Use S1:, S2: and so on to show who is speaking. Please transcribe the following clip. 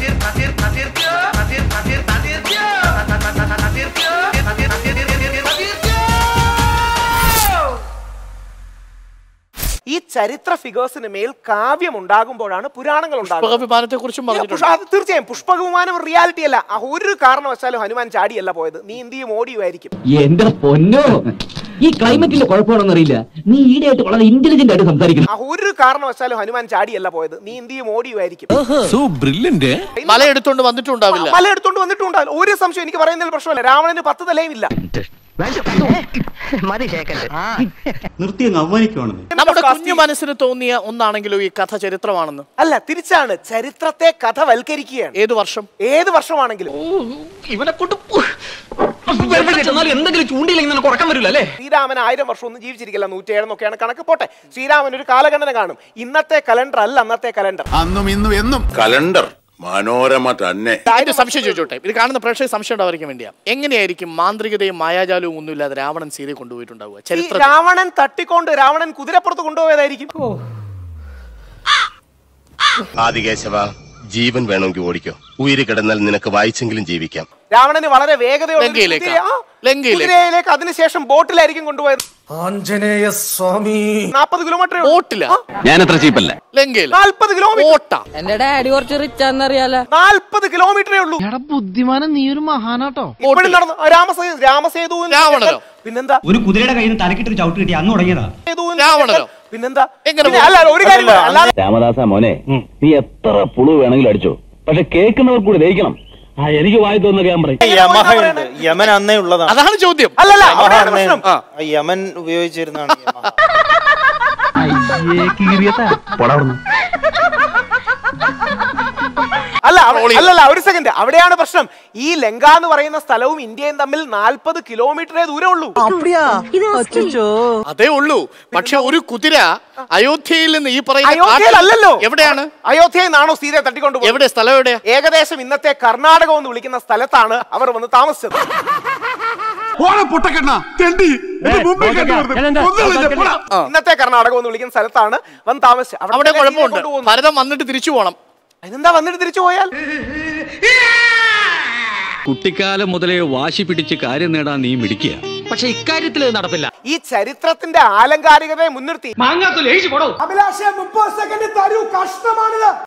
S1: ഈ ചരിത്ര ഫിഗേഴ്സിന് മേൽ കാവ്യം ഉണ്ടാകുമ്പോഴാണ് പുരാണങ്ങൾ ഉണ്ടാകുന്നത്
S2: വിമാനത്തെ കുറിച്ചും പറഞ്ഞിട്ടുണ്ട്
S1: പുഷ- അത് തീർച്ചയായും പുഷ്പക വിമാനം റിയാലിറ്റി അല്ല ആ ഒരു കാരണവശാലും ഹനുമാൻ ചാടിയല്ല പോയത് നീ എന്ത് ചെയ്യും ഓടിയുമായിരിക്കും
S3: എന്റെ പൊന്നോ ഈ ക്ലൈമറ്റിന്റെ കുഴപ്പമാണെന്ന് അറിയില്ല നീ ഈടെയായിട്ട് വളരെ ഇന്റലിജന്റ് ആയിട്ട് സംസാരിക്കുന്നു
S1: ആ ഒരു കാരണവശാലും ഹനുമാൻ ചാടിയല്ല പോയത് നീ എന്ത് ചെയ്യും ഓടിയുമായിരിക്കും
S4: സോ ബ്രില്യന്റ്
S2: മല എടുത്തോണ്ട് വന്നിട്ടുണ്ടാവില്ല
S1: മല എടുത്തോണ്ട് വന്നിട്ടുണ്ടാവില്ല ഒരു സംശയം എനിക്ക് പറയുന്നതിൽ പ്രശ്നമല്ല രാവണന് പത്ത് തലയും ഇല്ല
S5: മതി ശേഖരൻ
S6: നിർത്തി അങ്ങ് അവമാനിക്കുവാണെന്ന്
S2: നമ്മുടെ കുഞ്ഞു മനസ്സിന് തോന്നിയ ഒന്നാണെങ്കിലും ഈ കഥ ചരിത്രമാണെന്ന്
S1: അല്ല തിരിച്ചാണ് ചരിത്രത്തെ കഥ വൽക്കരിക്കുകയാണ്
S2: ഏത് വർഷം
S1: ഏത് വർഷമാണെങ്കിലും
S3: ഇവനെ കൊണ്ട് എന്തെങ്കിലും ചൂണ്ടിയില്ലെങ്കിൽ നിനക്ക് ഉറക്കം വരില്ല അല്ലേ
S1: ശ്രീരാമൻ ആയിരം വർഷം ഒന്നും ജീവിച്ചിരിക്കില്ല നൂറ്റേഴെന്നൊക്കെയാണ് കണക്ക് പോട്ടെ ശ്രീരാമൻ ഒരു കാലഗണന കാണും ഇന്നത്തെ കലണ്ടർ അല്ല അന്നത്തെ കലണ്ടർ
S4: അന്നും ഇന്നും എന്നും
S7: കലണ്ടർ മനോരമ തന്നെ
S2: അതിന്റെ സംശയം ചോദിച്ചോട്ടെ ഇത് കാണുന്ന പ്രേക്ഷക സംശയം ഉണ്ടാവാതിരിക്കാൻ വേണ്ടിയാ എങ്ങനെയായിരിക്കും മാന്ത്രികതയും മായാജാലവും ഒന്നുമില്ലാതെ രാവണൻ സീതയെ കൊണ്ടുപോയിട്ടുണ്ടാവുക
S1: ഈ
S2: ചരിത്ര
S1: രാവണൻ തട്ടിക്കൊണ്ട് രാവണൻ കുതിരപ്പുറത്ത് കൊണ്ടുപോയതായിരിക്കും
S7: ആദികേശവ ജീവൻ വേണമെങ്കിൽ ഓടിക്കോ ഉയിര് കിടന്നാൽ നിനക്ക് വായിച്ചെങ്കിലും ജീവിക്കാം
S1: രാവണന് വളരെ വേഗതയുള്ള ഒരു
S2: ലങ്കയിലേക്കാ?
S1: കുതിരയെ- ആ,
S2: ലങ്കയിലേക്ക്.
S1: കുതിരയിലേക്ക് അതിനുശേഷം ബോട്ടിലായിരിക്കും കൊണ്ടുപോയത് ആഞ്ജനേയ സ്വാമി നാൽപ്പത് കിലോമീറ്റർ
S2: ബോട്ടിലാ
S3: ഞാൻ അത്ര ചീപ്പല്ല
S2: ലങ്കയിൽ
S1: നാൽപ്പത് കിലോമീറ്റർ
S2: ഓട്ട
S8: എന്റെ ഡാഡി കുറച്ച് റിച്ച് ആണെന്നറിയാലോ
S1: നാൽപ്പത് കിലോമീറ്ററേ ഉള്ളൂ
S4: ബുദ്ധിമാനം നീ ഒരു മഹാനാട്ടോ
S1: ഇപ്പോഴും നടന്നു ആ, രാമസേ രാമസേതുവിൻ
S2: രാവണനോ?
S1: പിന്നെന്താ
S6: ഒരു കുതിരയുടെ കയ്യിൽ നിന്ന് തലക്കിട്ട് ചവിട്ട് കിട്ടി അന്ന് തുടങ്ങിയതാ
S1: സേതുവിൻ
S2: രാവണനോ?
S1: പിന്നെന്താ
S2: എങ്ങനെ
S1: പിന്നെ
S2: പോകും?
S1: അല്ല അല്ല, ഒരു കാര്യം കൂടെ. അല്ലാതെ
S3: രാമദാസ മോനെ നീ എത്ര പുളു വേണമെങ്കിലും അടിച്ചോ പക്ഷെ കേൾക്കുന്നവർ കൂടി ദഹിക്കണം ആ എനിക്ക് വായി തോന്നുന്ന ഞാൻ പറയും
S1: യമഹയുണ്ട്.
S9: യമൻ അന്നേ ഉള്ളതാണ്
S2: അതാണ് ചോദ്യം
S1: അല്ലല്ല
S9: യമഹ
S1: അവിടെയാണ്
S9: അന്നേ
S1: പ്രശ്നം
S2: ആ.
S9: ആ, യമൻ ഉപയോഗിച്ചിരുന്നതാണ് യമഹ.
S1: അല്ല അവ-
S2: ട്രോളി.
S1: അല്ലല്ല ഒരു സെക്കൻഡ് അവിടെയാണ് പ്രശ്നം ഈ ലങ്ക എന്ന് പറയുന്ന സ്ഥലവും ഇന്ത്യയും തമ്മിൽ നാൽപ്പത് കിലോമീറ്ററേ ദൂരമുള്ളൂ
S2: അതേ ഉള്ളൂ പക്ഷെ ഒരു കുതിര അയോധ്യയിൽ നിന്ന് ഈ പറയുന്ന
S1: അയോധ്യയിലല്ലല്ലോ
S2: കാട്ടിൽ- എവിടെയാണ്
S1: അയോധ്യയിൽ നിന്നാണോ സീതയെ തട്ടിക്കൊണ്ടു
S2: എവിടെ സ്ഥലം എവിടെയാ
S1: ഏകദേശം ഇന്നത്തെ കർണാടകം എന്ന് വിളിക്കുന്ന സ്ഥലത്താണ് അവർ വന്ന് താമസിച്ചത്
S4: പൊട്ടക്കെണ്ണ തെണ്ടി
S1: ഇന്നത്തെ കർണാടകം എന്ന് വിളിക്കുന്ന സ്ഥലത്താണ് വന്ന് താമസിച്ചത്
S2: അവിടെ
S1: തന്നെ സീതയെ
S2: കുഴപ്പമുണ്ട്
S1: കൊണ്ടുപോകുന്നു.
S2: ഭരതം വന്നിട്ട് തിരിച്ചു പോകണം
S1: അതിനെന്താ വന്നിട്ട് തിരിച്ചു പോയാൽ
S10: കുട്ടിക്കാലം മുതലേ വാശി പിടിച്ച് കാര്യം നേടാൻ നീ മിടിക്കുക
S3: പക്ഷെ ഇക്കാര്യത്തിൽ നടപ്പില്ല
S1: ഈ ചരിത്രത്തിന്റെ ആലങ്കാരികതയെ മുൻനിർത്തി
S3: മാങ്ങാത്തൊലി എഴുതി പോടോ
S1: അഭിലാഷ മുപ്പത് സെക്കൻഡ് തരൂ കഷ്ടമാണിത്